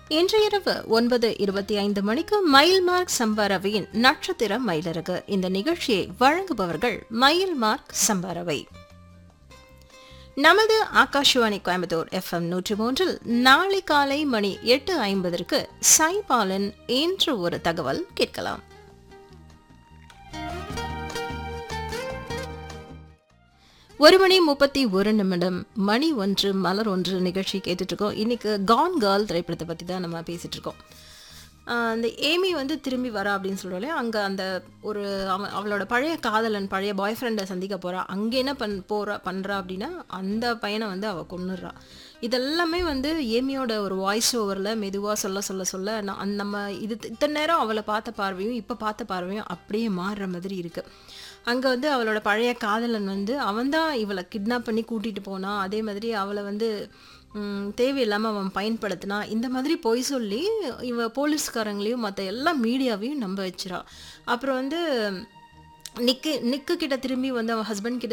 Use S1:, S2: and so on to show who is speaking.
S1: இன்று இரவு ஒன்பது இருபத்தி ஐந்து மணிக்கு மயில் மார்க் சம்பாரவையின் நட்சத்திர மயிலரகு இந்த நிகழ்ச்சியை வழங்குபவர்கள் மயில் மார்க் சம்பாரவை நமது ஆகாஷ்வாணி கோயம்புத்தூர் எஃப்எம் நூற்றி மூன்றில் நாளை காலை மணி எட்டு ஐம்பதற்கு சாய்பாலன் இன்று ஒரு தகவல் கேட்கலாம் ஒரு மணி முப்பத்தி ஒரு நிமிடம் மணி ஒன்று மலர் ஒன்று நிகழ்ச்சி கேட்டுட்டு இருக்கோம் இன்னைக்கு கான் கேர்ள் திரைப்படத்தை பற்றி தான் நம்ம பேசிட்டு இருக்கோம் ஆஹ் அந்த ஏமி வந்து திரும்பி வரா அப்படின்னு சொல்கிறோம்ல அங்கே அந்த ஒரு அவ அவளோட பழைய காதலன் பழைய பாய் ஃப்ரெண்டை சந்திக்க போகிறா அங்கே என்ன பண் போகிறா பண்ணுறா அப்படின்னா அந்த பையனை வந்து அவள் கொன்னுடுறா இதெல்லாமே வந்து ஏமியோட ஒரு வாய்ஸ் ஓவரில் மெதுவாக சொல்ல சொல்ல சொல்ல நான் அந்த நம்ம இது இத்தனை நேரம் அவளை பார்த்த பார்வையும் இப்போ பார்த்த பார்வையும் அப்படியே மாறுற மாதிரி இருக்குது அங்கே வந்து அவளோட பழைய காதலன் வந்து அவன்தான் இவளை கிட்னாப் பண்ணி கூட்டிகிட்டு போனான் அதே மாதிரி அவளை வந்து ம், தேவையில்லாமல் அவன் பயன்படுத்தினா இந்த மாதிரி பொய் சொல்லி இவ போலீஸ்காரங்களையும் மற்ற எல்லா மீடியாவையும் நம்ப வச்சிரா அப்புறம் வந்து நிக்கு நிக்கு கிட்ட திரும்பி வந்து அவன் ஹஸ்பண்ட் கிட்ட